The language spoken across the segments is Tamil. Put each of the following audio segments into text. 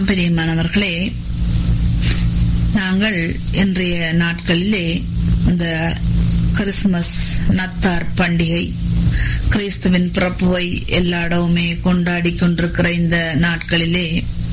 ஆம் பிரியமானவர்களே நாங்கள் இன்றைய நாட்களிலே இந்த கிறிஸ்துமஸ் நத்தார் பண்டிகை கிறிஸ்துவின் பிறப்புவை எல்லா இடமுமே கொண்டாடி கொண்டிருக்கிற இந்த நாட்களிலே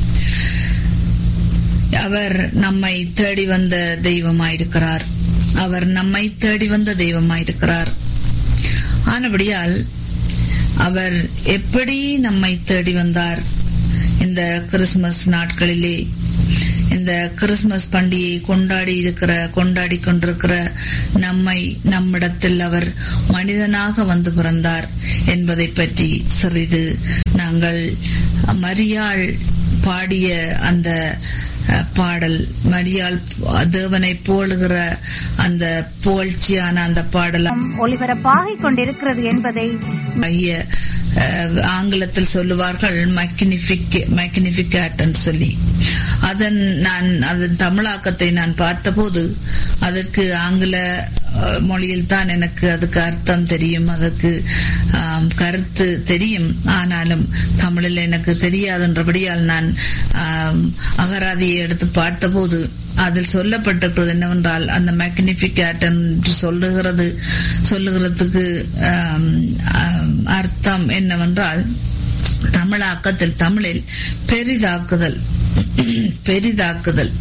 அவர் நம்மை தேடி வந்த தெய்வமாயிருக்கிறார் அவர் நம்மை தேடி வந்த தெய்வமாயிருக்கிறார் ஆனபடியால் அவர் எப்படி நம்மை தேடி வந்தார் இந்த கிறிஸ்துமஸ் நாட்களிலே இந்த கிறிஸ்துமஸ் பண்டிகையை கொண்டாடி இருக்கிற கொண்டாடி கொண்டிருக்கிற நம்மை நம்மிடத்தில் அவர் மனிதனாக வந்து பிறந்தார் என்பதை பற்றி சிறிது நாங்கள் மரியாள் பாடிய அந்த பாடல் மரியாள் தேவனை போலுகிற அந்த புகழ்ச்சியான அந்த பாடலாம் ஒளிபரப்பாகிக் கொண்டிருக்கிறது என்பதை ஐய, அஹ், ஆங்கிலத்தில் சொல்லுவார்கள் மெக்னிஃபிகேட் சொல்லி அதன் நான் அதன் தமிழாக்கத்தை நான் பார்த்தபோது அதற்கு ஆங்கில அஹ், மொழியில் தான் எனக்கு அதுக்கு அர்த்தம் தெரியும் அதற்கு ஆம், கருத்து தெரியும் ஆனாலும் தமிழில் எனக்கு தெரியாதென்றபடியால் நான் ஆம், அகராதியை எடுத்து பார்த்தபோது அதில் சொல்லப்பட்டிருக்கிறது என்னவென்றால் அந்த மெக்னிஃபிகேட் என்று சொல்லுகிறது சொல்லுகிறதுக்கு ஆம், ஆம், அர்த்தம் என்னவென்றால் தமிழாக்கத்தில் தமிழில் பெரிதாக்குதல் பெரிதாக்குதல்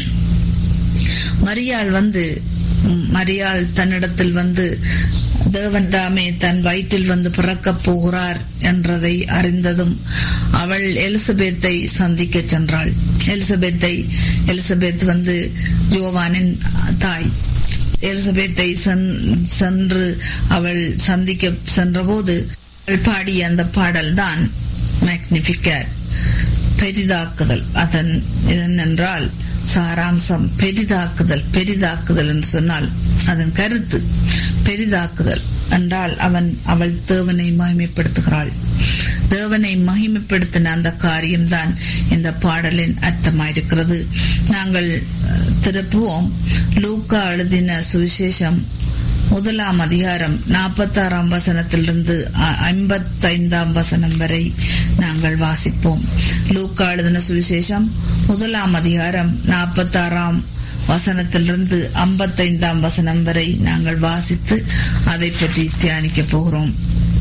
மரியாள் வந்து ம், மரியாள் தன்னிடத்தில் வந்து தேவன் தாமே தன் வயிற்றில் வந்து பிறக்கப் போகிறார் என்றதை அறிந்ததும் அவள் எலிசபெத்தை சந்திக்க சென்றாள் எலிசபெத்தை எலிசபெத் வந்து யோவானின் தாய் எலிசபெத்தை சென்- சென்று அவள் சந்திக்க சென்றபோது அவள் பாடிய அந்த பாடல் தான் மேக்னிபிகேட் பெரிதாக்குதல் அதன் என்னென்றால் சாராம்சம் பெரிதாக்குதல் பெரிதாக்குதல் என்று சொன்னால் அதன் கருத்து பெரிதாக்குதல் என்றால் அவன் அவள் தேவனை மகிமைப்படுத்துகிறாள் தேவனை மகிமைப்படுத்தின அந்த காரியம்தான் இந்த பாடலின் அர்த்தமாயிருக்கிறது நாங்கள் அஹ், திருப்புவோம் லூக்கா எழுதின சுவிசேஷம் முதலாம் அதிகாரம் நாற்பத்தாறாம் வசனத்திலிருந்து ஐம்பத்தைந்தாம் வசனம் வரை நாங்கள் வாசிப்போம் லூக்கா எழுதின சுவிசேஷம் முதலாம் அதிகாரம் நாற்பத்தாறாம் வசனத்திலிருந்து ஐம்பத்தைந்தாம் வசனம் வரை நாங்கள் வாசித்து அதை பற்றி தியானிக்க போகிறோம்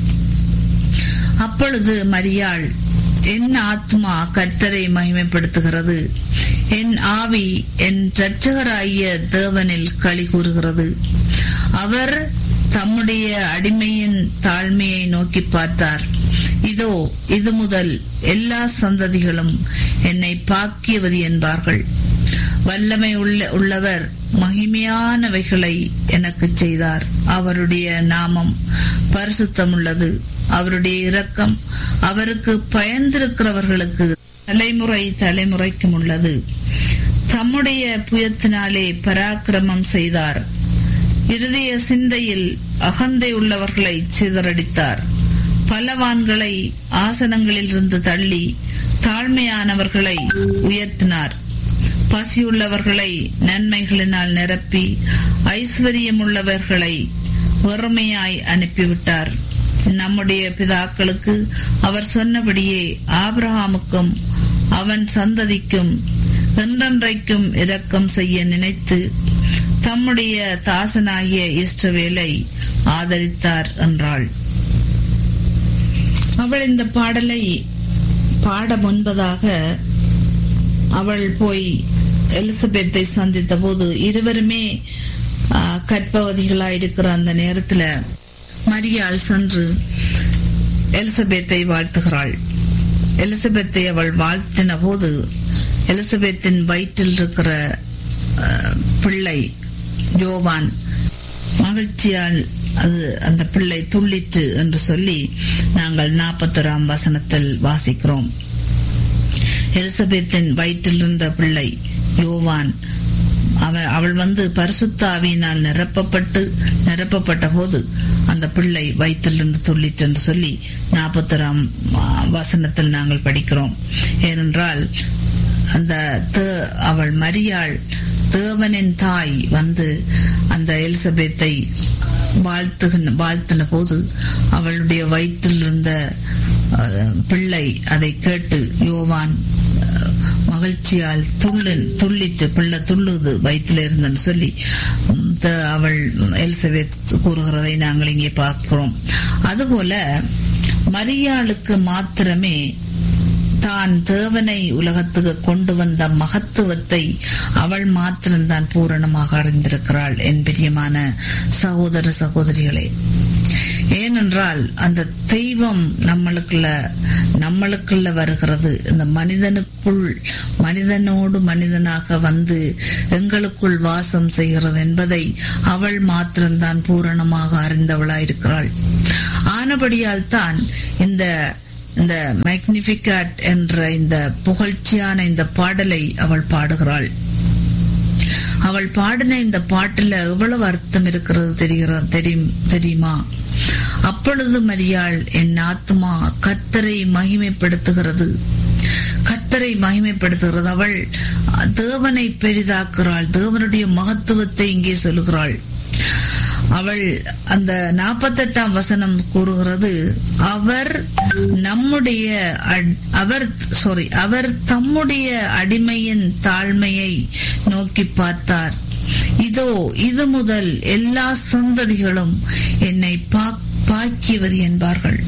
அப்பொழுது மரியாள் என் ஆத்மா கர்த்தரை மகிமைப்படுத்துகிறது என் ஆவி என் இரட்சகராகிய தேவனில் களி கூறுகிறது அவர் தம்முடைய அடிமையின் தாழ்மையை நோக்கி பார்த்தார் இதோ இது முதல் எல்லா சந்ததிகளும் என்னை பாக்கியவதி என்பார்கள் வல்லமை உள்ள உள்ளவர் மகிமையானவைகளை எனக்கு செய்தார் அவருடைய நாமம் பரிசுத்தமுள்ளது அவருடைய இரக்கம் அவருக்கு பயந்திருக்கிறவர்களுக்கு தலைமுறை தலைமுறைக்கும் உள்ளது தம்முடைய புயத்தினாலே பராக்கிரமம் செய்தார் இருதய சிந்தையில் அகந்தை உள்ளவர்களை சிதறடித்தார் பலவான்களை ஆசனங்களிலிருந்து தள்ளி தாழ்மையானவர்களை உயர்த்தினார் பசியுள்ளவர்களை நன்மைகளினால் நிரப்பி ஐஸ்வர்யமுள்ளவர்களை வெறுமையாய் அனுப்பிவிட்டார் நம்முடைய பிதாக்களுக்கு அவர் சொன்னபடியே ஆபிரகாமுக்கும் அவன் சந்ததிக்கும் என்றென்றைக்கும் இரக்கம் செய்ய நினைத்து தம்முடைய தாசனாகிய இஸ்ரவேலை ஆதரித்தார் என்றாள் அவள் இந்த பாடலை பாட முன்பதாக அவள் போய் எலிசபெத்தை சந்தித்த போது இருவருமே ஆ, கற்பவதிகளாயிருக்கிற அந்த நேரத்துல மரியாள் சென்று எலிசபெத்தை வாழ்த்துகிறாள் எலிசபெத்தை அவள் வாழ்த்தின போது எலிசபெத்தின் வயிற்றில் இருக்கிற ஆ, பிள்ளை யோவான் மகிழ்ச்சியால் அது அந்த பிள்ளை துள்ளிற்று என்று சொல்லி நாங்கள் நாற்பத்தொராம் வசனத்தில் வாசிக்கிறோம் எலிசபெத்தின் வயிற்றில் இருந்த பிள்ளை யோவான் அவ- அவள் வந்து பரிசுத்த ஆவியினால் நிரப்பப்பட்டு நிரப்பப்பட்ட போது அந்த பிள்ளை வயிற்றிலிருந்து துள்ளிற்று என்று சொல்லி நாற்பத்தொராம் வசனத்தில் நாங்கள் படிக்கிறோம் ஏனென்றால் அந்த தே- அவள் மரியாள் தேவனின் தாய் வந்து அந்த எலிசபெத்தை வாழ்த்துகின்ற வாழ்த்தின போது அவளுடைய வயிற்றில் இருந்த அஹ், பிள்ளை அதை கேட்டு யோவான் அஹ், மகிழ்ச்சியால் துள்ளு துள்ளிட்டு பிள்ளை துள்ளுது வயிற்றுல இருந்தன்னு சொல்லி உம், த- அவள் எலிசபெத் கூறுகிறதை நாங்கள் இங்கே பார்க்கிறோம் அதுபோல மரியாளுக்கு மாத்திரமே தான் தேவனை உலகத்துக்கு கொண்டு வந்த மகத்துவத்தை அவள் மாத்திரம்தான் பூரணமாக அறிந்திருக்கிறாள் என் பிரியமான சகோதர சகோதரிகளே ஏனென்றால் அந்த தெய்வம் நம்மளுக்குள்ள நம்மளுக்குள்ள வருகிறது இந்த மனிதனுக்குள் மனிதனோடு மனிதனாக வந்து எங்களுக்குள் வாசம் செய்கிறது என்பதை அவள் மாத்திரம்தான் பூரணமாக அறிந்தவளாயிருக்கிறாள் ஆனபடியால் தான் இந்த இந்த மேக்னிபிகாட் என்ற இந்த புகழ்ச்சியான இந்த பாடலை அவள் பாடுகிறாள் அவள் பாடின இந்த பாட்டுல எவ்வளவு அர்த்தம் இருக்கிறது தெரிகிறது தெரியும் தெரியுமா அப்பொழுது மரியாள் என் ஆத்மா கத்தரை மகிமைப்படுத்துகிறது கத்தரை மகிமைப்படுத்துகிறது அவள் தேவனை பெரிதாக்குறாள் தேவனுடைய மகத்துவத்தை இங்கே சொல்லுகிறாள் அவள் அந்த நாற்பத்தெட்டாம் வசனம் கூறுகிறது அவர் நம்முடைய அட்- அவர் சாரி அவர் தம்முடைய அடிமையின் தாழ்மையை நோக்கி பார்த்தார் இதோ இது முதல் எல்லா சந்ததிகளும் என்னை பாக்- பாக்கியவது என்பார்கள்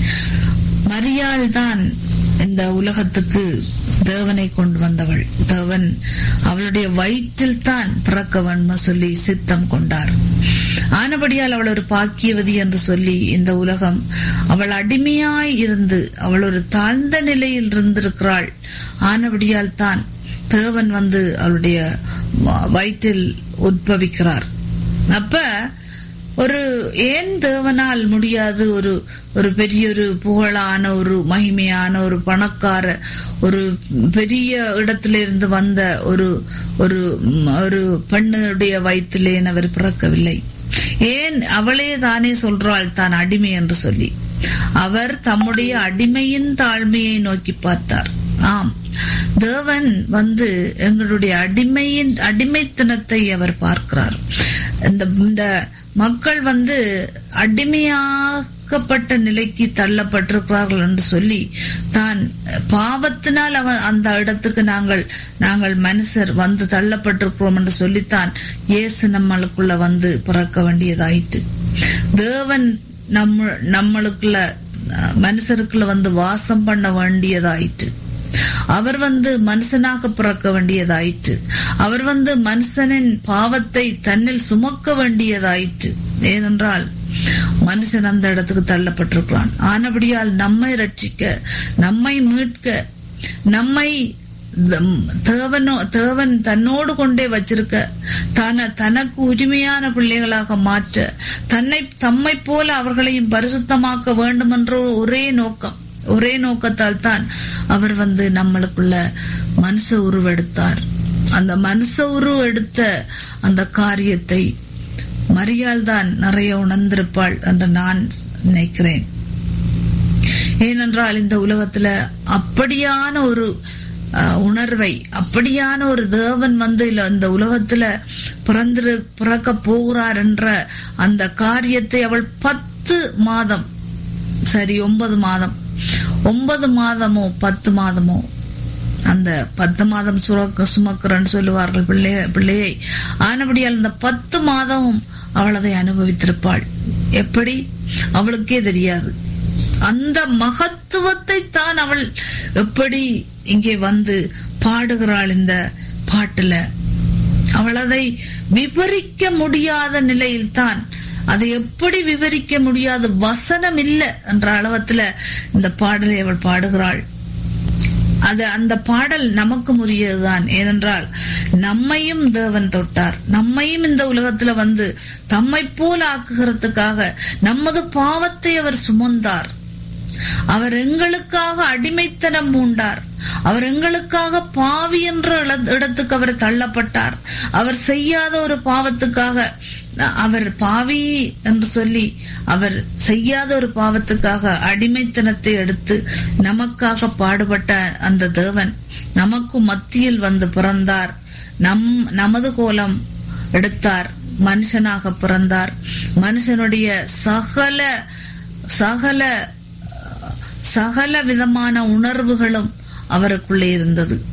மரியாள் தான் இந்த உலகத்துக்கு தேவனை கொண்டு வந்தவள் தேவன் அவளுடைய வயிற்றில் தான் பிறக்க வேண்டுமா சொல்லி சித்தம் கொண்டார் ஆனபடியால் அவள் ஒரு பாக்கியவதி என்று சொல்லி இந்த உலகம் அவள் அடிமையாய் இருந்து அவள் ஒரு தாழ்ந்த நிலையில் இருந்திருக்கிறாள் ஆனபடியால் தான் தேவன் வந்து அவளுடைய வ- வயிற்றில் உட்பவிக்கிறார் அப்ப ஒரு ஏன் தேவனால் முடியாது ஒரு ஒரு பெரிய ஒரு புகழான ஒரு மகிமையான ஒரு பணக்கார ஒரு பெரிய இடத்திலிருந்து வந்த ஒரு ஒரு ம், ஒரு பெண்ணுடைய வயிற்றிலே அவர் பிறக்கவில்லை ஏன் அவளே தானே சொல்றாள் தான் அடிமை என்று சொல்லி அவர் தம்முடைய அடிமையின் தாழ்மையை நோக்கி பார்த்தார் ஆம் தேவன் வந்து எங்களுடைய அடிமையின் அடிமைத்தனத்தை அவர் பார்க்கிறார் இந்த இந்த மக்கள் வந்து அடிமையாக்கப்பட்ட நிலைக்கு தள்ளப்பட்டிருக்கிறார்கள் என்று சொல்லி தான் பாவத்தினால் அவன் அந்த இடத்துக்கு நாங்கள் நாங்கள் மனுஷர் வந்து தள்ளப்பட்டிருக்கிறோம் என்று சொல்லித்தான் இயேசு நம்மளுக்குள்ள வந்து பிறக்க வேண்டியதாயிற்று தேவன் நம்ம நம்மளுக்குள்ள அஹ், மனுஷருக்குள்ள வந்து வாசம் பண்ண வேண்டியதாயிற்று அவர் வந்து மனுஷனாக பிறக்க வேண்டியதாயிற்று அவர் வந்து மனுஷனின் பாவத்தை தன்னில் சுமக்க வேண்டியதாயிற்று ஏனென்றால் மனுஷன் அந்த இடத்துக்கு தள்ளப்பட்டிருக்கிறான் ஆனபடியால் நம்மை ரட்சிக்க நம்மை மீட்க நம்மை தம்- தேவனோ தேவன் தன்னோடு கொண்டே வச்சிருக்க தன தனக்கு உரிமையான பிள்ளைகளாக மாற்ற தன்னை தம்மை போல அவர்களையும் பரிசுத்தமாக்க வேண்டும் என்ற ஒரே நோக்கம் ஒரே நோக்கத்தால் தான் அவர் வந்து நம்மளுக்குள்ள மனுஷ உருவெடுத்தார் அந்த மனுஷ உருவெடுத்த அந்த காரியத்தை மரியாள் தான் நிறைய உணர்ந்திருப்பாள் என்று நான் நினைக்கிறேன் ஏனென்றால் இந்த உலகத்துல அப்படியான ஒரு அஹ், உணர்வை அப்படியான ஒரு தேவன் வந்து இல்ல இந்த உலகத்துல பிறந்திரு பிறக்க போகிறார் என்ற அந்த காரியத்தை அவள் பத்து மாதம் சரி ஒன்பது மாதம் ஒன்பது மாதமோ பத்து மாதமோ அந்த பத்து மாதம் சுரக்க சுமக்கிறன்னு சொல்லுவார்கள் பிள்ளைய பிள்ளையை ஆனபடியால் இந்த பத்து மாதமும் அவள் அதை அனுபவித்திருப்பாள் எப்படி அவளுக்கே தெரியாது அந்த மகத்துவத்தை தான் அவள் எப்படி இங்கே வந்து பாடுகிறாள் இந்த பாட்டுல அவள் அதை விவரிக்க முடியாத நிலையில்தான் அதை எப்படி விவரிக்க முடியாத வசனம் இல்லை என்ற அளவத்துல இந்த பாடலை அவள் பாடுகிறாள் அது அந்த பாடல் நமக்கு உரியதுதான் ஏனென்றால் நம்மையும் தேவன் தொட்டார் நம்மையும் இந்த உலகத்துல வந்து தம்மை போல ஆக்குகிறதுக்காக நமது பாவத்தை அவர் சுமந்தார் அவர் எங்களுக்காக அடிமைத்தனம் பூண்டார் அவர் எங்களுக்காக பாவி என்ற இட- இடத்துக்கு அவர் தள்ளப்பட்டார் அவர் செய்யாத ஒரு பாவத்துக்காக அவர் பாவி என்று சொல்லி அவர் செய்யாத ஒரு பாவத்துக்காக அடிமைத்தனத்தை எடுத்து நமக்காக பாடுபட்ட அந்த தேவன் நமக்கு மத்தியில் வந்து பிறந்தார் நம் நமது கோலம் எடுத்தார் மனுஷனாக பிறந்தார் மனுஷனுடைய சகல சகல சகல விதமான உணர்வுகளும் அவருக்குள்ளே இருந்தது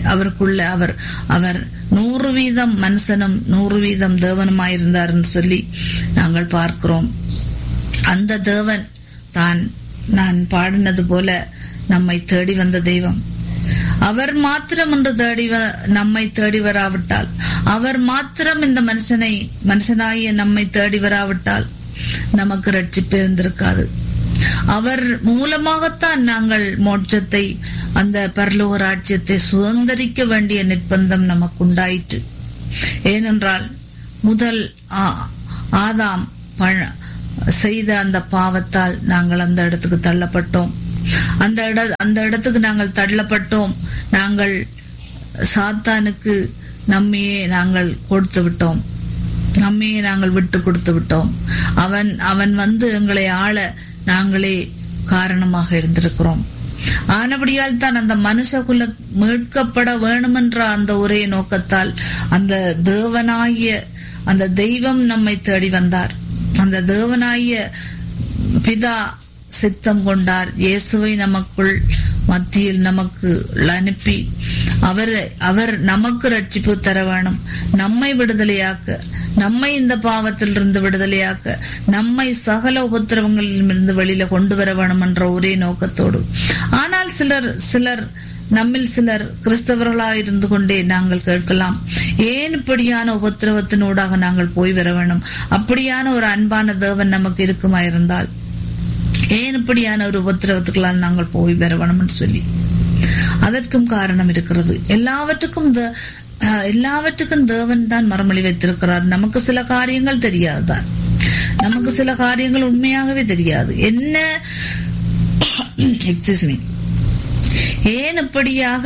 அவருக்குள்ள அவர் அவர் நூறு வீதம் மனுஷனும் நூறு வீதம் தேவனுமாயிருந்தார்னு சொல்லி நாங்கள் பார்க்கிறோம் அந்த தேவன் தான் நான் பாடினது போல நம்மை தேடி வந்த தெய்வம் அவர் மாத்திரம் என்று தேடி வ- நம்மை தேடி வராவிட்டால் அவர் மாத்திரம் இந்த மனுஷனை மனுஷனாகிய நம்மை தேடி வராவிட்டால் நமக்கு ரட்சிப்பு இருந்திருக்காது அவர் மூலமாகத்தான் நாங்கள் மோட்சத்தை அந்த பரலோக ராஜ்யத்தை சுதந்திரிக்க வேண்டிய நிர்பந்தம் நமக்கு உண்டாயிற்று ஏனென்றால் முதல் ஆ- ஆதாம் பழ- செய்த அந்த பாவத்தால் நாங்கள் அந்த இடத்துக்கு தள்ளப்பட்டோம் அந்த இட அந்த இடத்துக்கு நாங்கள் தள்ளப்பட்டோம் நாங்கள் சாத்தானுக்கு நம்மையே நாங்கள் கொடுத்து விட்டோம் நம்மையே நாங்கள் விட்டு கொடுத்து விட்டோம் அவன் அவன் வந்து எங்களை ஆள நாங்களே காரணமாக இருந்திருக்கிறோம் ஆனபடியால் தான் அந்த மனுஷகுல மீட்கப்பட வேணுமென்ற அந்த ஒரே நோக்கத்தால் அந்த தேவனாகிய அந்த தெய்வம் நம்மை தேடி வந்தார் அந்த தேவனாகிய பிதா சித்தம் கொண்டார் இயேசுவை நமக்குள் மத்தியில் நமக்கு அனுப்பி அவர் அவர் நமக்கு ரட்சிப்பு தர வேணும் நம்மை விடுதலையாக்க நம்மை இந்த பாவத்திலிருந்து விடுதலையாக்க நம்மை சகல உபத்திரவங்களிலிருந்து வெளியில கொண்டு வர வேணும் என்ற ஒரே நோக்கத்தோடு ஆனால் சிலர் சிலர் நம்மில் சிலர் கிறிஸ்தவர்களாக இருந்து கொண்டே நாங்கள் கேட்கலாம் ஏன் இப்படியான உபத்திரவத்தினூடாக நாங்கள் போய் வர வேண்டும் அப்படியான ஒரு அன்பான தேவன் நமக்கு இருக்குமா இருந்தால் ஏன் இப்படியான ஒரு உபத்திரவத்துக்களால் நாங்கள் போய் பெற வேணும்னு சொல்லி அதற்கும் காரணம் இருக்கிறது எல்லாவற்றுக்கும் தே- அஹ், எல்லாவற்றுக்கும் தேவன் தான் மறுமொழி வைத்திருக்கிறார் நமக்கு சில காரியங்கள் தெரியாதுதான் நமக்கு சில காரியங்கள் உண்மையாகவே தெரியாது என்ன எக்ஸ்கியூஸ் மீ ஏன் இப்படியாக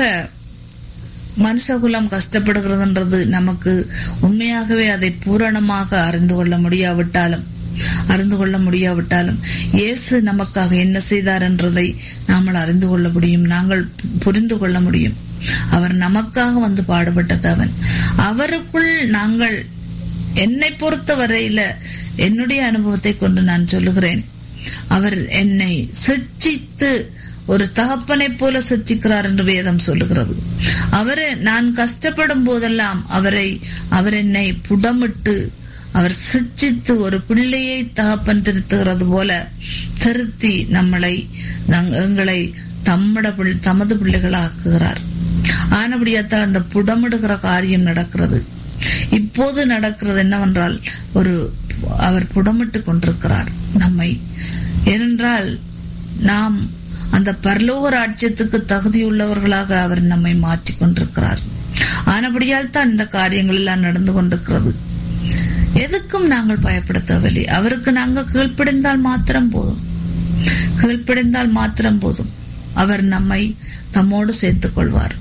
மனுஷகுலம் கஷ்டப்படுகிறதுன்றது நமக்கு உண்மையாகவே அதை பூரணமாக அறிந்து கொள்ள முடியாவிட்டாலும் அறிந்து கொள்ள முடியாவிட்டாலும் இயேசு நமக்காக என்ன செய்தார் என்றதை நாமல் அறிந்து கொள்ள முடியும் நாங்கள் புரிந்து கொள்ள முடியும் அவர் நமக்காக வந்து பாடுபட்ட தேவன் அவருக்குள் நாங்கள் என்னை பொறுத்த வரையில என்னுடைய அனுபவத்தை கொண்டு நான் சொல்லுகிறேன் அவர் என்னை சிட்சித்து ஒரு தகப்பனைப் போல சிட்சிக்கிறார் என்று வேதம் சொல்லுகிறது அவரை நான் கஷ்டப்படும் போதெல்லாம் அவரை அவர் என்னை புடமிட்டு அவர் சிட்சித்து ஒரு பிள்ளையை தகப்பன் திருத்துகிறது போல திருத்தி நம்மளை நங்- எங்களை தம்மட பிள்- தமது பிள்ளைகளாக்குகிறார் ஆனபடியாத்தால் அந்த புடமிடுகிற காரியம் நடக்கிறது இப்போது நடக்கிறது என்னவென்றால் ஒரு அவர் புடமிட்டு கொண்டிருக்கிறார் நம்மை ஏனென்றால் நாம் அந்த பரலோக ராஜ்யத்துக்கு தகுதியுள்ளவர்களாக அவர் நம்மை மாற்றிக் கொண்டிருக்கிறார் ஆனபடியால் தான் இந்த காரியங்கள் எல்லாம் நடந்து கொண்டிருக்கிறது எதுக்கும் நாங்கள் பயப்பட தேவையில்லை அவருக்கு நாங்கள் கீழ்ப்படிந்தால் மாத்திரம் போதும் கீழ்ப்படிந்தால் மாத்திரம் போதும் அவர் நம்மை தம்மோடு சேர்த்துக் கொள்வார்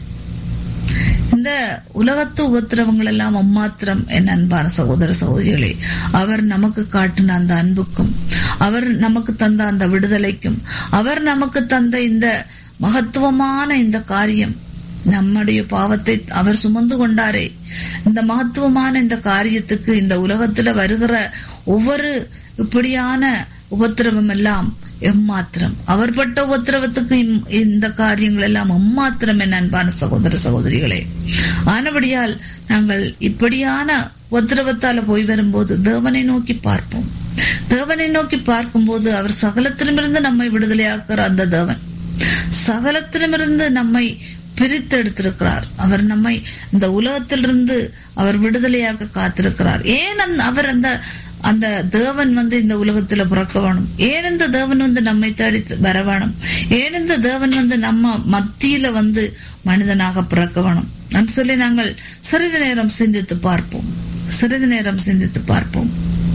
இந்த உலகத்து உபத்திரவங்கள் எல்லாம் அம்மாத்திரம் என் அன்பான சகோதர சகோதரிகளே அவர் நமக்கு காட்டின அந்த அன்புக்கும் அவர் நமக்கு தந்த அந்த விடுதலைக்கும் அவர் நமக்கு தந்த இந்த மகத்துவமான இந்த காரியம் நம்முடைய பாவத்தை அவர் சுமந்து கொண்டாரே இந்த மகத்துவமான இந்த காரியத்துக்கு இந்த உலகத்துல வருகிற ஒவ்வொரு இப்படியான உபத்திரவம் எல்லாம் எம்மாத்திரம் அவர் பட்ட உபத்திரவத்துக்கு இம்- இந்த காரியங்கள் எல்லாம் எம்மாத்திரம் என் அன்பான சகோதர சகோதரிகளே ஆனபடியால் நாங்கள் இப்படியான உபத்திரவத்தால போய் வரும்போது தேவனை நோக்கி பார்ப்போம் தேவனை நோக்கி பார்க்கும்போது அவர் சகலத்திலுமிருந்து நம்மை விடுதலையாக்குற அந்த தேவன் சகலத்திலுமிருந்து நம்மை பிரித்தெடுத்திருக்கிறார் அவர் நம்மை இந்த உலகத்திலிருந்து அவர் விடுதலையாக காத்திருக்கிறார் ஏன் அந்த- அவர் அந்த அந்த தேவன் வந்து இந்த உலகத்துல பிறக்க வேணும் ஏன் இந்த தேவன் வந்து நம்மை தேடி வர வேணும் ஏன் இந்த தேவன் வந்து நம்ம மத்தியில வந்து மனிதனாக பிறக்க வேணும் என்று சொல்லி நாங்கள் சிறிது நேரம் சிந்தித்து பார்ப்போம் சிறிது நேரம் சிந்தித்து பார்ப்போம்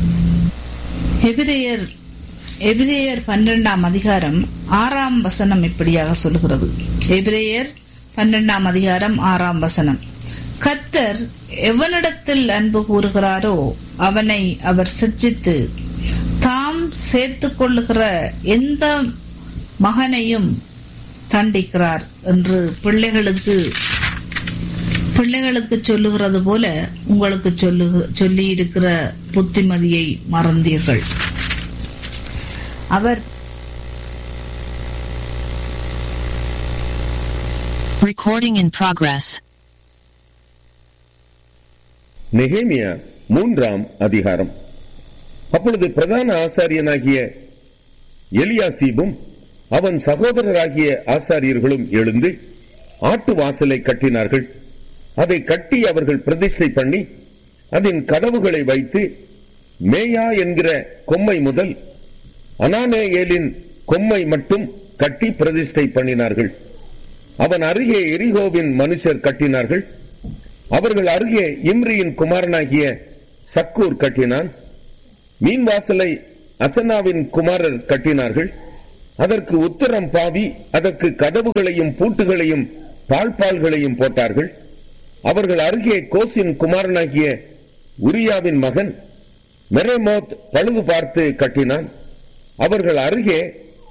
எபிரேயர் எபிரேயர் பன்னிரெண்டாம் அதிகாரம் ஆறாம் வசனம் இப்படியாக சொல்கிறது எபிரேயர் பன்னிரெண்டாம் அதிகாரம் ஆறாம் வசனம் கர்த்தர் எவனிடத்தில் அன்பு கூறுகிறாரோ அவனை அவர் சிர்ஜித்து தாம் சேர்த்துக் கொள்ளுகிற எந்த மகனையும் தண்டிக்கிறார் என்று பிள்ளைகளுக்கு பிள்ளைகளுக்கு சொல்லுகிறது போல உங்களுக்கு சொல்லு சொல்லி இருக்கிற புத்திமதியை மறந்தீர்கள் அவர் Recording in progress. நெகேமியா மூன்றாம் அதிகாரம் அப்பொழுது பிரதான ஆசாரியனாகிய எலியாசீபும் அவன் சகோதரராகிய ஆசாரியர்களும் எழுந்து ஆட்டு வாசலை கட்டினார்கள் அதை கட்டி அவர்கள் பிரதிஷ்டை பண்ணி அதன் கதவுகளை வைத்து மேயா என்கிற கொம்மை முதல் அனானேயேலின் கொம்மை மட்டும் கட்டி பிரதிஷ்டை பண்ணினார்கள் அவன் அருகே எரிகோவின் மனுஷர் கட்டினார்கள் அவர்கள் அருகே இம்ரியின் குமாரனாகிய சக்கூர் கட்டினான் மீன் வாசலை அசனாவின் குமாரர் கட்டினார்கள் அதற்கு உத்தரம் பாவி அதற்கு கதவுகளையும் பூட்டுகளையும் தாழ்பால்களையும் போட்டார்கள் அவர்கள் அருகே கோசின் குமாரனாகிய உரியாவின் மகன் மெரேமோத் பழுது பார்த்து கட்டினான் அவர்கள் அருகே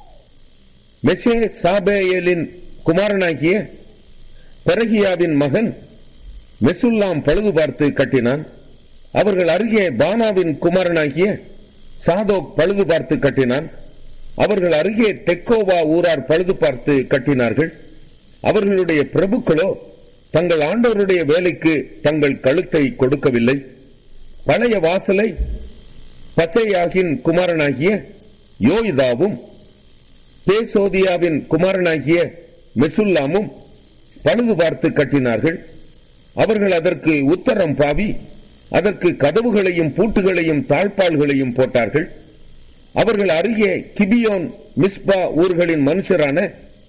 மெசே சாபேயலின் குமாரனாகிய பெரகியாவின் மகன் மெசுல்லாம் பழுது பார்த்து கட்டினான் அவர்கள் அருகே பானாவின் குமாரனாகிய சாதோக் பழுது பார்த்து கட்டினான் அவர்கள் அருகே தெக்கோவா ஊரார் பழுது பார்த்து கட்டினார்கள் அவர்களுடைய பிரபுக்களோ தங்கள் ஆண்டவருடைய வேலைக்கு தங்கள் கழுத்தை கொடுக்கவில்லை பழைய வாசலை பசையாகின் குமாரனாகிய யோய்தாவும் பேசோதியாவின் குமாரனாகிய மெசுல்லாமும் பழுது பார்த்து கட்டினார்கள் அவர்கள் அதற்கு உத்தரம் பாவி அதற்கு கதவுகளையும் பூட்டுகளையும் தாழ்பால்களையும் போட்டார்கள் அவர்கள் அருகே கிபியோன் மிஸ்பா ஊர்களின் மனுஷரான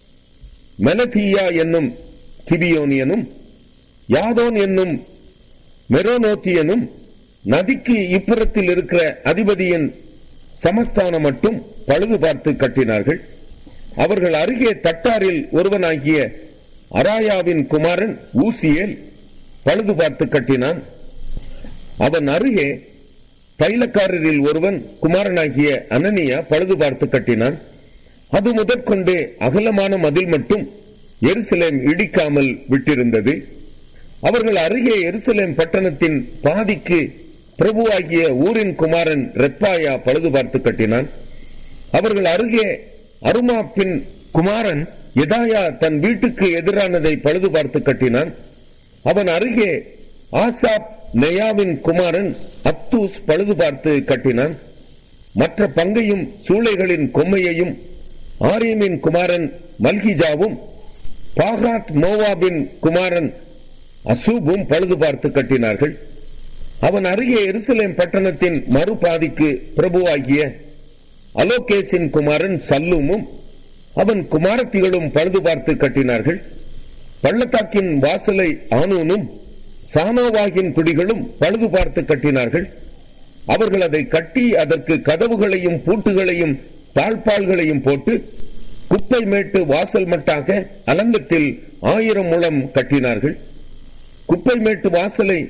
மெலதீயா என்னும் கிபியோனியனும் யாதோன் என்னும் மெரோனோத்தியனும் நதிக்கு இப்புறத்தில் இருக்கிற அதிபதியின் சமஸ்தானம் மட்டும் பழுது பார்த்து கட்டினார்கள் அவர்கள் அருகே தட்டாரில் ஒருவனாகிய அராயாவின் குமாரன் ஊசியேல் பழுது பார்த்து கட்டினான் அவன் அருகே தைலக்காரரில் ஒருவன் குமாரனாகிய அனனியா பழுது பார்த்து கட்டினான் அது முதற்கொண்டே அகலமான மதில் மட்டும் எருசலேம் இடிக்காமல் விட்டிருந்தது அவர்கள் அருகே எருசலேம் பட்டணத்தின் பாதிக்கு பிரபுவாகிய ஊரின் குமாரன் ரெப்பாயா பழுது பார்த்து கட்டினான் அவர்கள் அருகே அருமாப்பின் குமாரன் எதாயா தன் வீட்டுக்கு எதிரானதை பழுது பார்த்து கட்டினான் அவன் அருகே ஆசாப் நெயாவின் குமாரன் அப்தூஸ் பழுது பார்த்து கட்டினான் மற்ற பங்கையும் சூளைகளின் கொம்மையையும் ஆரியமின் குமாரன் மல்கிஜாவும் பாகாத் மோவாபின் குமாரன் அசூபும் பழுது பார்த்து கட்டினார்கள் அவன் அருகே எருசலேம் பட்டணத்தின் மறுபாதிக்கு பிரபுவாகிய அலோகேசின் குமாரன் சல்லூமும் அவன் குமாரத்திகளும் பழுது பார்த்து கட்டினார்கள் பள்ளத்தாக்கின் வாசலை ஆனூனும் சானோவாகின் குடிகளும் பழுது பார்த்து கட்டினார்கள் அவர்கள் அதை கட்டி அதற்கு கதவுகளையும் பூட்டுகளையும் தாழ்பால்களையும் போட்டு குப்பை மேட்டு வாசல் மட்டாக அலங்கத்தில் ஆயிரம் முழம் கட்டினார்கள் குப்பை மேட்டு வாசலை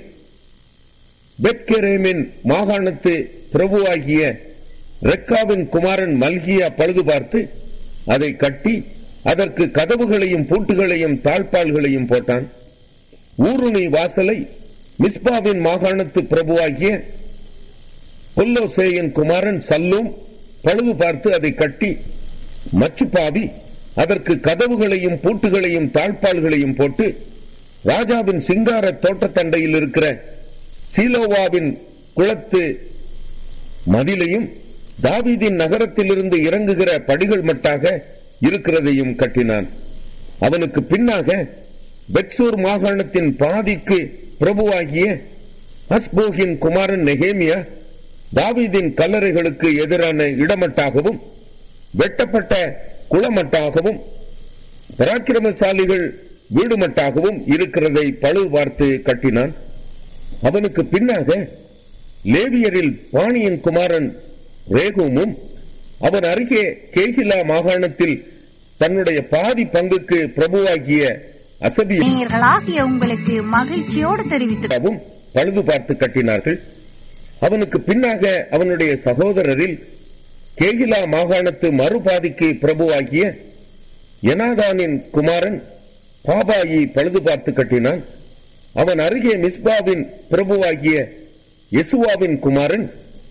பெட்கெரேமின் மாகாணத்து பிரபுவாகிய ரெக்காவின் குமாரன் மல்கியா பழுது பார்த்து அதை கட்டி அதற்கு கதவுகளையும் பூட்டுகளையும் தாழ்பால்களையும் போட்டான் ஊருணி வாசலை மிஸ்பாவின் மாகாணத்து பிரபுவாகிய கொல்லோசேயின் குமாரன் சல்லும் பழுது பார்த்து அதை கட்டி மச்சுப்பாவி அதற்கு கதவுகளையும் பூட்டுகளையும் தாழ்பால்களையும் போட்டு ராஜாவின் சிங்கார தோட்டத்தண்டையில் இருக்கிற சீலோவாவின் குளத்து மதிலையும் தாவீதின் நகரத்திலிருந்து இறங்குகிற படிகள் மட்டாக இருக்கிறதையும் கட்டினான் அவனுக்கு பின்னாக பெட்சூர் மாகாணத்தின் பாதிக்கு பிரபுவாகிய அஸ்போகின் குமாரன் நெகேமியா தாவீதின் கல்லறைகளுக்கு எதிரான இடமட்டாகவும் வெட்டப்பட்ட குளமட்டாகவும் பராக்கிரமசாலிகள் வீடுமட்டாகவும் இருக்கிறதை பழு பார்த்து கட்டினான் அவனுக்கு பின்னாக லேவியரில் பாணியின் குமாரன் ரேகுமும் அவன் அருகே கேகிலா மாகாணத்தில் தன்னுடைய பாதி பங்குக்கு பிரபுவாகிய அசபியும் நேயர்களாகிய உங்களுக்கு மகிழ்ச்சியோடு தெரிவித்துக் பழுது பார்த்து கட்டினார்கள் அவனுக்கு பின்னாக அவனுடைய சகோதரரில் கேகிலா மாகாணத்து மறுபாதிக்கு பிரபுவாகிய எனாதானின் குமாரன் பாபாயி பழுது பார்த்து கட்டினான் அவன் அருகே மிஸ்பாவின் பிரபுவாகிய யெசுவாவின் குமாரன்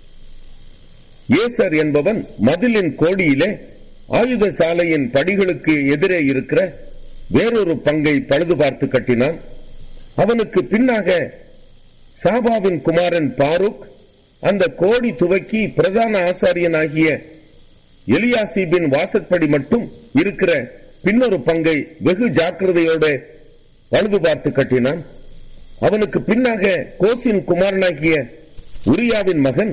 ஏசர் என்பவன் மதிலின் கோடியிலே ஆயுத சாலையின் படிகளுக்கு எதிரே இருக்கிற வேறொரு பங்கை பழுது பார்த்து கட்டினான் அவனுக்கு பின்னாக சாபாவின் குமாரன் பாருக் அந்த கோடி துவக்கி பிரதான ஆசாரியனாகிய எலியாசிபின் வாசற்படி மட்டும் இருக்கிற பின்னொரு பங்கை வெகு ஜாக்கிரதையோட பழுது பார்த்து கட்டினான் அவனுக்கு பின்னாக கோசின் குமாரனாகிய உரியாவின் மகன்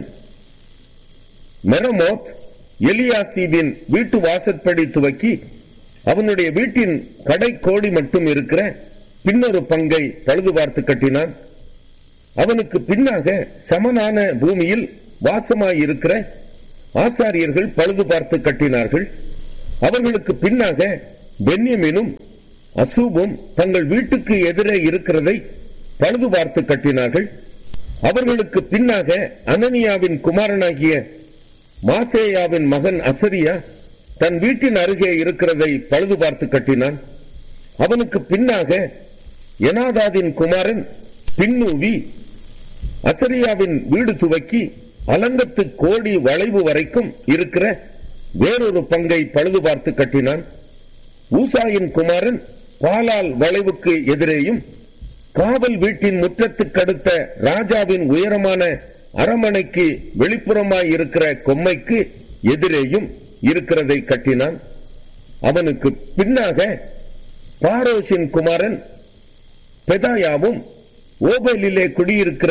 மெரமோத் எலியாசிபின் வீட்டு வாசற்படி துவக்கி அவனுடைய வீட்டின் கடை கோடி மட்டும் இருக்கிற பின்னொரு பங்கை பழுது பார்த்து கட்டினான் அவனுக்கு பின்னாக சமனான பூமியில் வாசமாயிருக்கிற ஆசாரியர்கள் பழுது பார்த்து கட்டினார்கள் அவர்களுக்கு பின்னாக பென்யமினும் அசூபும் தங்கள் வீட்டுக்கு எதிரே இருக்கிறதை பழுது பார்த்து கட்டினார்கள் அவர்களுக்கு பின்னாக அனனியாவின் குமாரனாகிய மாசேயாவின் மகன் அசரியா தன் வீட்டின் அருகே இருக்கிறதை பழுது பார்த்து கட்டினான் அவனுக்கு பின்னாக எனாதாதின் குமாரன் பின்னூவி அசரியாவின் வீடு துவக்கி அலங்கத்து கோடி வளைவு வரைக்கும் இருக்கிற வேறொரு பங்கை பழுது பார்த்து கட்டினான் ஊசாயின் குமாரன் பாலால் வளைவுக்கு எதிரேயும் காவல் வீட்டின் முற்றத்துக்கடுத்த ராஜாவின் உயரமான அரமனைக்கு வெளிப்புறமாய் இருக்கிற கொம்மைக்கு எதிரேயும் இருக்கிறதை கட்டினான் அவனுக்கு பின்னாக பாரோஷின் குமாரன் பெதாயாவும் ஓபலிலே குடியிருக்கிற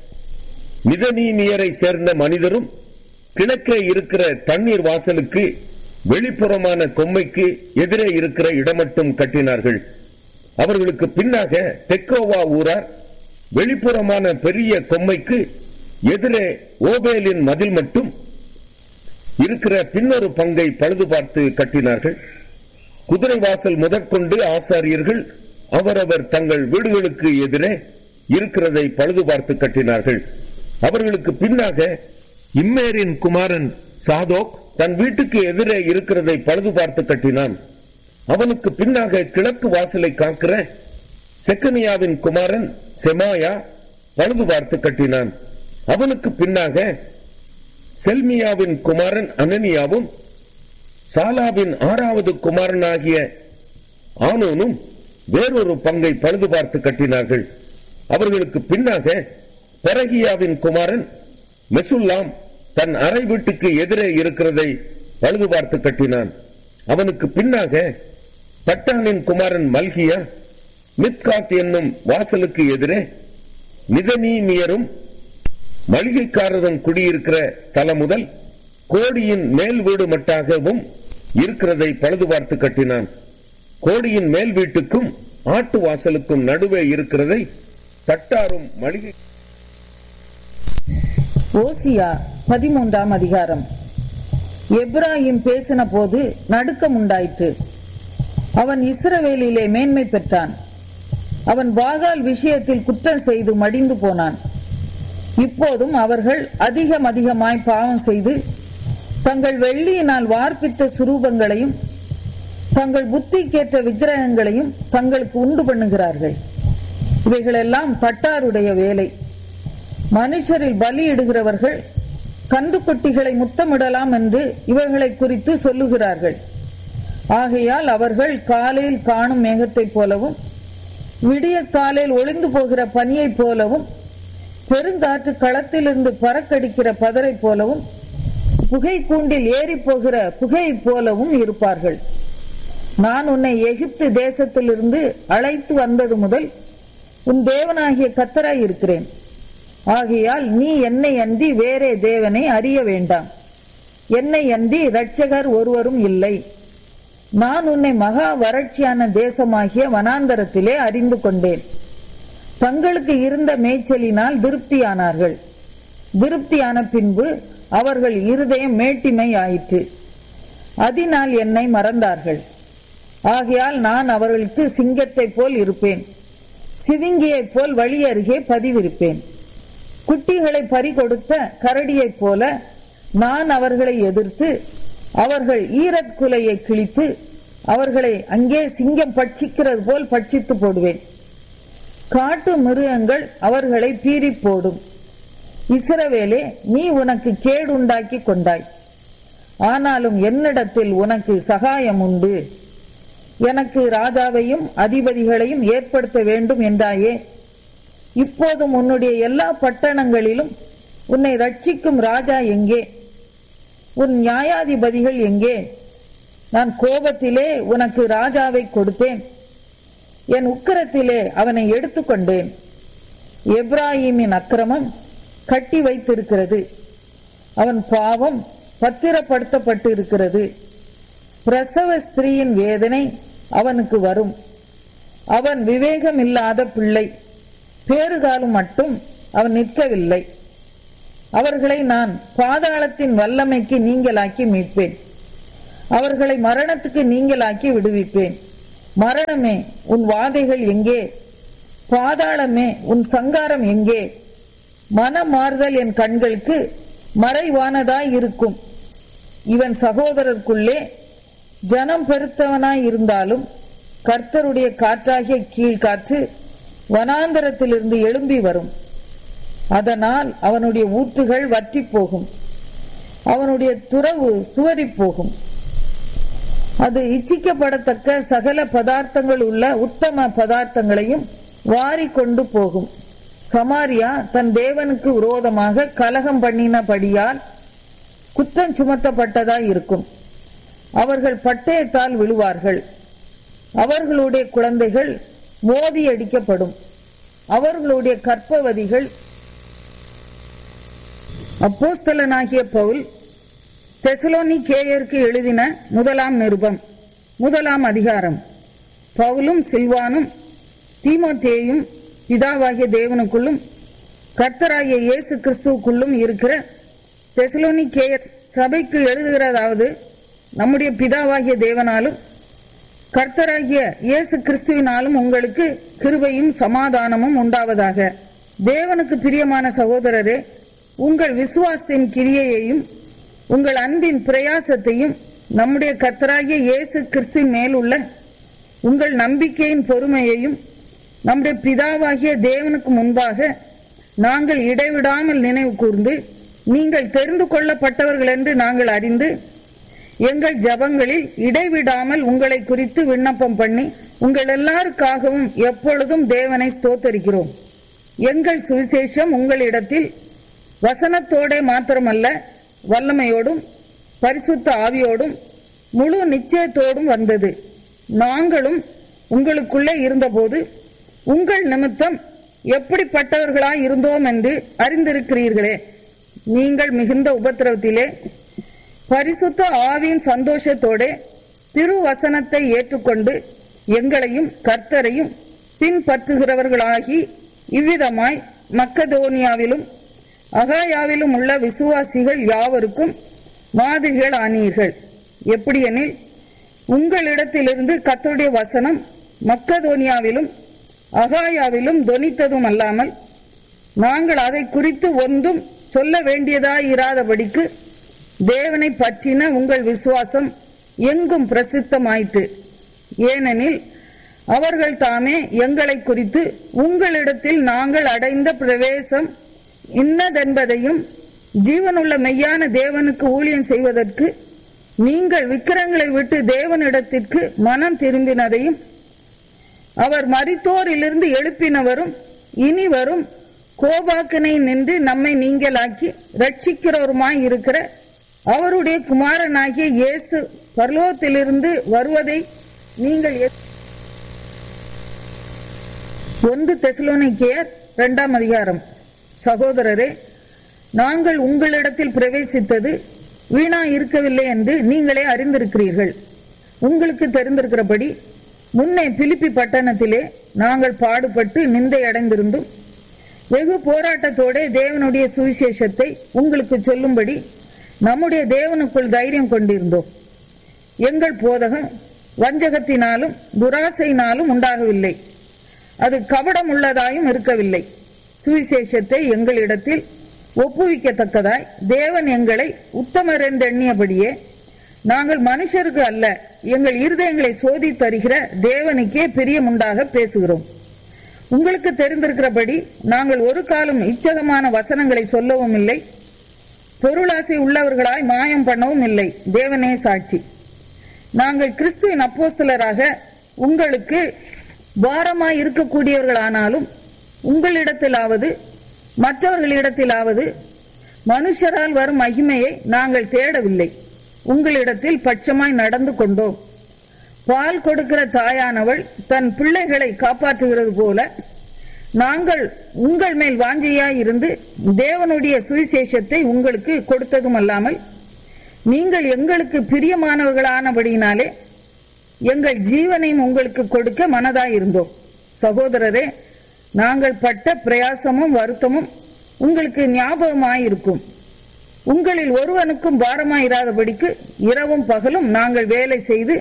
மிதனீமியரை சேர்ந்த மனிதரும் கிழக்கே இருக்கிற தண்ணீர் வாசலுக்கு வெளிப்புறமான கொம்மைக்கு எதிரே இருக்கிற இடமட்டும் கட்டினார்கள் அவர்களுக்கு பின்னாக தெக்கோவா ஊரார் வெளிப்புறமான பெரிய கொம்மைக்கு எதிரே ஓபேலின் மதில் மட்டும் இருக்கிற பின்னொரு பங்கை பழுது பார்த்து கட்டினார்கள் குதிரை வாசல் முதற்கொண்டு ஆசாரியர்கள் அவரவர் தங்கள் வீடுகளுக்கு எதிரே இருக்கிறதை பழுது பார்த்து கட்டினார்கள் அவர்களுக்கு பின்னாக இம்மேரின் குமாரன் சாதோக் தன் வீட்டுக்கு எதிரே இருக்கிறதை பழுது பார்த்து கட்டினான் அவனுக்கு பின்னாக கிழக்கு வாசலை காக்கிற செக்கனியாவின் குமாரன் செமாயா பழுது பார்த்து கட்டினான் அவனுக்கு பின்னாக செல்மியாவின் குமாரன் அனனியாவும் சாலாவின் ஆறாவது குமாரனாகிய ஆனோனும் வேறொரு பங்கை பழுது பார்த்து கட்டினார்கள் அவர்களுக்கு பின்னாக பெரகியாவின் குமாரன் மெசுல்லாம் தன் அறை வீட்டுக்கு எதிரே இருக்கிறதை பழுது பார்த்து கட்டினான் அவனுக்கு பின்னாக பட்டானின் குமாரன் மல்கியா மித்காத் என்னும் வாசலுக்கு எதிரே நிதனீமியரும் மளிகைக்காரரும் குடியிருக்கிற ஸ்தலம் முதல் கோடியின் மேல் வீடு மட்டாகவும் இருக்கிறதை பழுது பார்த்து கட்டினான் கோடியின் மேல் வீட்டுக்கும் ஆட்டு வாசலுக்கும் நடுவே இருக்கிறதை தட்டாரும் மளிகை ஓசியா பதிமூன்றாம் அதிகாரம் எப்ராஹிம் பேசின போது நடுக்கம் உண்டாயிற்று அவன் இஸ்ரவேலிலே மேன்மை பெற்றான் அவன் பாகால் விஷயத்தில் குற்றம் செய்து மடிந்து போனான் இப்போதும் அவர்கள் அதிகம் அதிகமாய் பாவம் செய்து தங்கள் வெள்ளியினால் வார்ப்பித்த சுரூபங்களையும் தங்கள் புத்திக்கேற்ற விக்கிரகங்களையும் தங்களுக்கு உண்டு பண்ணுகிறார்கள் இவைகளெல்லாம் பட்டாருடைய வேலை மனுஷரில் பலியிடுகிறவர்கள் கன்றுக்குட்டிகளை முத்தமிடலாம் என்று இவர்களை குறித்து சொல்லுகிறார்கள் ஆகையால் அவர்கள் காலையில் காணும் மேகத்தைப் போலவும் விடிய காலையில் ஒளிந்து போகிற பனியைப் போலவும் பெருங்காற்று களத்திலிருந்து பறக்கடிக்கிற பதரை போலவும் புகை கூண்டில் ஏறி போகிற புகையைப் போலவும் இருப்பார்கள் நான் உன்னை எகிப்து தேசத்திலிருந்து அழைத்து வந்தது முதல் உன் தேவனாகிய கத்தராய் இருக்கிறேன் ஆகையால் நீ என்னை அன்றி வேறே தேவனை அறிய வேண்டாம் என்னை அன்றி இரட்சகர் ஒருவரும் இல்லை நான் உன்னை மகா வறட்சியான தேசமாகிய வனாந்தரத்திலே அறிந்து கொண்டேன் தங்களுக்கு இருந்த மேய்ச்சலினால் திருப்தியானார்கள் திருப்தியான பின்பு அவர்கள் இருதயம் மேட்டிமை ஆயிற்று அதனால் என்னை மறந்தார்கள் ஆகையால் நான் அவர்களுக்கு சிங்கத்தைப் போல் இருப்பேன் சிவிங்கியைப் போல் வழி அருகே பதிவிருப்பேன் குட்டிகளை பறிகொடுத்த கரடியைப் போல நான் அவர்களை எதிர்த்து அவர்கள் ஈரத் குலையை கிழித்து அவர்களை அங்கே சிங்கம் பட்சிக்கிறது போல் பட்சித்து போடுவேன் காட்டு மிருகங்கள் அவர்களை பீறி போடும் இஸ்ரவேலே நீ உனக்கு கேடுண்டாக்கி கொண்டாய் ஆனாலும் என்னிடத்தில் உனக்கு சகாயம் உண்டு எனக்கு ராஜாவையும் அதிபதிகளையும் ஏற்படுத்த வேண்டும் என்றாயே இப்போதும் உன்னுடைய எல்லா பட்டணங்களிலும் உன்னை ரட்சிக்கும் ராஜா எங்கே உன் நியாயாதிபதிகள் எங்கே நான் கோபத்திலே உனக்கு ராஜாவை கொடுத்தேன் என் உக்கரத்திலே அவனை எடுத்துக்கொண்டேன் எப்ராஹிமின் அக்கிரமம் கட்டி வைத்திருக்கிறது அவன் பாவம் பத்திரப்படுத்தப்பட்டு இருக்கிறது பிரசவ ஸ்திரீயின் வேதனை அவனுக்கு வரும் அவன் விவேகம் இல்லாத பிள்ளை பேறுகாலம் மட்டும் அவன் நிற்கவில்லை அவர்களை நான் பாதாளத்தின் வல்லமைக்கு நீங்களாக்கி மீட்பேன் அவர்களை மரணத்துக்கு நீங்களாக்கி விடுவிப்பேன் மரணமே உன் வாதைகள் எங்கே பாதாளமே உன் சங்காரம் எங்கே மனமாறுதல் என் கண்களுக்கு மறைவானதாய் இருக்கும் இவன் சகோதரருக்குள்ளே ஜனம் பெருத்தவனாய் இருந்தாலும் கர்த்தருடைய காற்றாகிய கீழ்காற்று வனாந்தரத்திலிருந்து எழும்பி வரும் அதனால் அவனுடைய ஊற்றுகள் வற்றி போகும் அவனுடைய துறவு சுவரி போகும் அது இச்சிக்கப்படத்தக்க சகல பதார்த்தங்கள் உள்ள உத்தம பதார்த்தங்களையும் வாரி கொண்டு போகும் சமாரியா தன் தேவனுக்கு விரோதமாக கலகம் பண்ணினபடியால் குற்றம் சுமத்தப்பட்டதாய் இருக்கும் அவர்கள் பட்டயத்தால் விழுவார்கள் அவர்களுடைய குழந்தைகள் மோதி அடிக்கப்படும் அவர்களுடைய கற்பவதிகள் அப்போஸ்தலனாகிய பவுல் தெசலோனி கேயருக்கு எழுதின முதலாம் நிருபம் முதலாம் அதிகாரம் பவுலும் சில்வானும் தீமோத்தேயும் பிதாவாகிய தேவனுக்குள்ளும் கர்த்தராகிய இயேசு கிறிஸ்துவுக்குள்ளும் இருக்கிற தெசலோனி கேயர் சபைக்கு எழுதுகிறதாவது நம்முடைய பிதாவாகிய தேவனாலும் கர்த்தராகிய இயேசு கிறிஸ்துவினாலும் உங்களுக்கு கிருபையும் சமாதானமும் உண்டாவதாக தேவனுக்கு பிரியமான சகோதரரே உங்கள் விசுவாசத்தின் கிரியையையும் உங்கள் அன்பின் பிரயாசத்தையும் நம்முடைய கர்த்தராகிய இயேசு கிறிஸ்துவின் மேல் உள்ள உங்கள் நம்பிக்கையின் பொறுமையையும் நம்முடைய பிதாவாகிய தேவனுக்கு முன்பாக நாங்கள் இடைவிடாமல் நினைவு கூர்ந்து நீங்கள் தெரிந்து கொள்ளப்பட்டவர்கள் என்று நாங்கள் அறிந்து எங்கள் ஜபங்களில் இடைவிடாமல் உங்களை குறித்து விண்ணப்பம் பண்ணி உங்கள் எல்லாருக்காகவும் எப்பொழுதும் தேவனை ஸ்தோத்தரிக்கிறோம் எங்கள் சுவிசேஷம் உங்களிடத்தில் வசனத்தோட மாத்திரமல்ல வல்லமையோடும் பரிசுத்த ஆவியோடும் முழு நிச்சயத்தோடும் வந்தது நாங்களும் உங்களுக்குள்ளே இருந்தபோது உங்கள் நிமித்தம் எப்படிப்பட்டவர்களாய் இருந்தோம் என்று அறிந்திருக்கிறீர்களே நீங்கள் மிகுந்த உபத்திரவத்திலே பரிசுத்த ஆவியின் சந்தோஷத்தோட திருவசனத்தை ஏற்றுக்கொண்டு எங்களையும் கர்த்தரையும் பின்பற்றுகிறவர்களாகி இவ்விதமாய் மக்கதோனியாவிலும் அகாயாவிலும் உள்ள விசுவாசிகள் யாவருக்கும் மாதிரிகள் ஆனீர்கள் எப்படியெனில் உங்களிடத்திலிருந்து கர்த்தருடைய வசனம் மக்கதோனியாவிலும் அகாயாவிலும் தொனித்ததும் அல்லாமல் நாங்கள் அதை குறித்து ஒன்றும் சொல்ல வேண்டியதாயிராதபடிக்கு தேவனை பற்றின உங்கள் விசுவாசம் எங்கும் பிரசித்தமாயிற்று ஏனெனில் அவர்கள் தாமே எங்களை குறித்து உங்களிடத்தில் நாங்கள் அடைந்த பிரவேசம் இன்னதென்பதையும் ஜீவனுள்ள மெய்யான தேவனுக்கு ஊழியம் செய்வதற்கு நீங்கள் விக்கிரங்களை விட்டு தேவனிடத்திற்கு மனம் திரும்பினதையும் அவர் மரித்தோரிலிருந்து எழுப்பினவரும் இனி வரும் கோபாக்கனை நின்று நம்மை நீங்களாக்கி ரட்சிக்கிறவருமாய் இருக்கிற அவருடைய குமாரனாகிய இயேசு பரலோகத்திலிருந்து வருவதை நீங்கள் எ- ஒன்று தெசலோனிக்கேயர் இரண்டாம் அதிகாரம் சகோதரரே நாங்கள் உங்களிடத்தில் பிரவேசித்தது வீணா இருக்கவில்லை என்று நீங்களே அறிந்திருக்கிறீர்கள் உங்களுக்கு தெரிந்திருக்கிறபடி முன்னே பிலிப்பி பட்டணத்திலே நாங்கள் பாடுபட்டு நிந்தை அடைந்திருந்தும் வெகு போராட்டத்தோட தேவனுடைய சுவிசேஷத்தை உங்களுக்கு சொல்லும்படி நம்முடைய தேவனுக்குள் தைரியம் கொண்டிருந்தோம் எங்கள் போதகம் வஞ்சகத்தினாலும் துராசையினாலும் உண்டாகவில்லை அது கபடம் உள்ளதாயும் இருக்கவில்லை சுவிசேஷத்தை எங்களிடத்தில் ஒப்புவிக்கத்தக்கதாய் தேவன் எங்களை உத்தமர் என்றெண்ணியபடியே நாங்கள் மனுஷருக்கு அல்ல எங்கள் இருதயங்களை சோதித்து அறிகிற தேவனுக்கே பிரியமுண்டாக பேசுகிறோம் உங்களுக்கு தெரிந்திருக்கிறபடி நாங்கள் ஒரு காலம் இச்சகமான வசனங்களை சொல்லவும் இல்லை பொருளாசை உள்ளவர்களாய் மாயம் பண்ணவும் இல்லை தேவனே சாட்சி நாங்கள் கிறிஸ்துவின் அப்போஸ்தலராக உங்களுக்கு பாரமாய் இருக்கக்கூடியவர்களானாலும் உங்களிடத்திலாவது மற்றவர்களிடத்திலாவது மனுஷரால் வரும் மகிமையை நாங்கள் தேடவில்லை உங்களிடத்தில் பட்சமாய் நடந்து கொண்டோம் பால் கொடுக்கிற தாயானவள் தன் பிள்ளைகளை காப்பாற்றுகிறது போல நாங்கள் உங்கள் மேல் வாஞ்சையாய் இருந்து தேவனுடைய சுவிசேஷத்தை உங்களுக்கு கொடுத்ததும் அல்லாமல் நீங்கள் எங்களுக்கு பிரியமானவர்களானபடியினாலே எங்கள் ஜீவனையும் உங்களுக்கு கொடுக்க மனதாயிருந்தோம் சகோதரரே நாங்கள் பட்ட பிரயாசமும் வருத்தமும் உங்களுக்கு ஞாபகமாயிருக்கும் உங்களில் ஒருவனுக்கும் பாரமாயிராதபடிக்கு இரவும் பகலும் நாங்கள் வேலை செய்து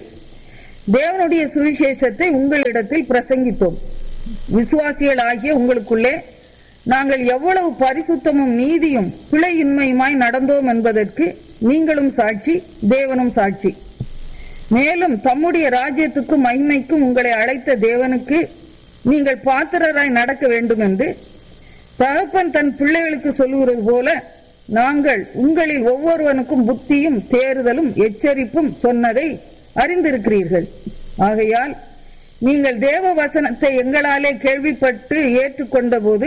தேவனுடைய சுவிசேஷத்தை உங்களிடத்தில் பிரசங்கித்தோம் விசுவாசிகள் ஆகிய உங்களுக்குள்ளே நாங்கள் எவ்வளவு பரிசுத்தமும் நீதியும் பிழையின்மையுமாய் நடந்தோம் என்பதற்கு நீங்களும் சாட்சி தேவனும் சாட்சி மேலும் தம்முடைய ராஜ்யத்துக்கும் மகிமைக்கும் உங்களை அழைத்த தேவனுக்கு நீங்கள் பாத்திரராய் நடக்க வேண்டும் என்று தகப்பன் தன் பிள்ளைகளுக்கு சொல்லுகிறது போல நாங்கள் உங்களில் ஒவ்வொருவனுக்கும் புத்தியும் தேறுதலும் எச்சரிப்பும் சொன்னதை அறிந்திருக்கிறீர்கள் ஆகையால் நீங்கள் தேவ வசனத்தை எங்களாலே கேள்விப்பட்டு ஏற்றுக்கொண்ட போது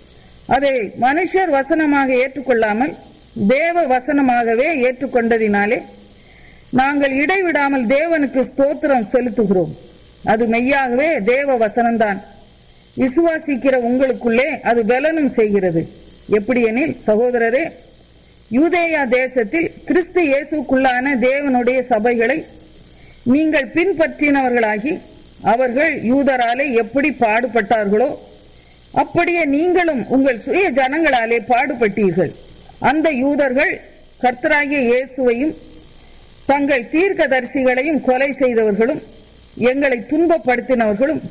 அதை மனுஷர் வசனமாக ஏற்றுக்கொள்ளாமல் தேவ வசனமாகவே ஏற்றுக்கொண்டதினாலே நாங்கள் இடைவிடாமல் தேவனுக்கு ஸ்தோத்திரம் செலுத்துகிறோம் அது மெய்யாகவே தேவ வசனம்தான் விசுவாசிக்கிற உங்களுக்குள்ளே அது பலனும் செய்கிறது எப்படியெனில் சகோதரரே யூதேயா தேசத்தில் கிறிஸ்து இயேசுக்குள்ளான தேவனுடைய சபைகளை நீங்கள் பின்பற்றினவர்களாகி அவர்கள் யூதராலே எப்படி பாடுபட்டார்களோ அப்படியே நீங்களும் உங்கள் சுய ஜனங்களாலே பாடுபட்டீர்கள் அந்த யூதர்கள் கர்த்தராகிய இயேசுவையும் தங்கள் தீர்க்கதரிசிகளையும் கொலை செய்தவர்களும் எங்களை துன்பப்படுத்தினவர்களும்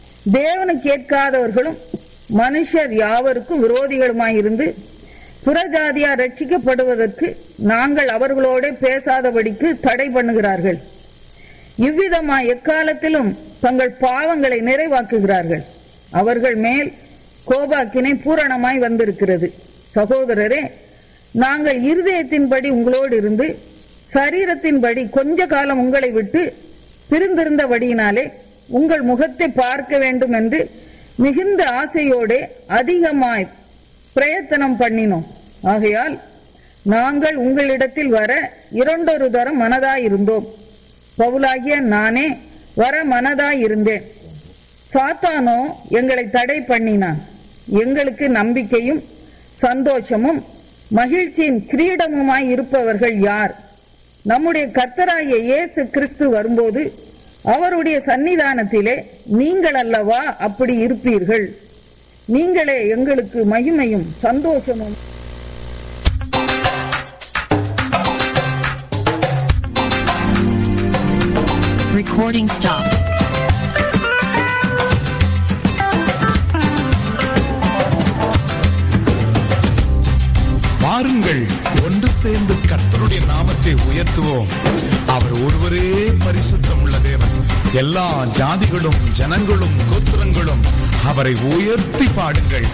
தேவனு கேட்காதவர்களும் மனுஷர் யாவருக்கும் விரோதிகளுமாயிருந்து புறஜாதியார் ரட்சிக்கப்படுவதற்கு நாங்கள் அவர்களோட பேசாதபடிக்கு தடை பண்ணுகிறார்கள் இவ்விதமா எக்காலத்திலும் தங்கள் பாவங்களை நிறைவாக்குகிறார்கள் அவர்கள் மேல் கோபாக்கினை பூரணமாய் வந்திருக்கிறது சகோதரரே நாங்கள் இருதயத்தின்படி உங்களோடு இருந்து சரீரத்தின்படி கொஞ்ச காலம் உங்களை விட்டு பிரிந்திருந்தபடியினாலே உங்கள் முகத்தை பார்க்க வேண்டும் என்று மிகுந்த ஆசையோடு அதிகமாய் பிரயத்தனம் பண்ணினோம் ஆகையால் நாங்கள் உங்களிடத்தில் வர இரண்டொரு தரம் மனதாயிருந்தோம் பவுலாகிய நானே வர மனதாயிருந்தேன் சாத்தானோ எங்களை தடை பண்ணினான் எங்களுக்கு நம்பிக்கையும் சந்தோஷமும் மகிழ்ச்சியின் கிரீடமுமாய் இருப்பவர்கள் யார் நம்முடைய கர்த்தராகிய இயேசு கிறிஸ்து வரும்போது அவருடைய சன்னிதானத்திலே நீங்கள் அல்லவா அப்படி இருப்பீர்கள் நீங்களே எங்களுக்கு மகிமையும் சந்தோஷமும் Recording stopped. வாருங்கள் ஒன்று சேர்ந்து கர்த்தருடைய நாமத்தை உயர்த்துவோம் அவர் ஒருவரே பரிசுத்தம் உள்ள தேவன் எல்லா ஜாதிகளும் ஜனங்களும் கோத்திரங்களும் அவரை உயர்த்தி பாடுங்கள்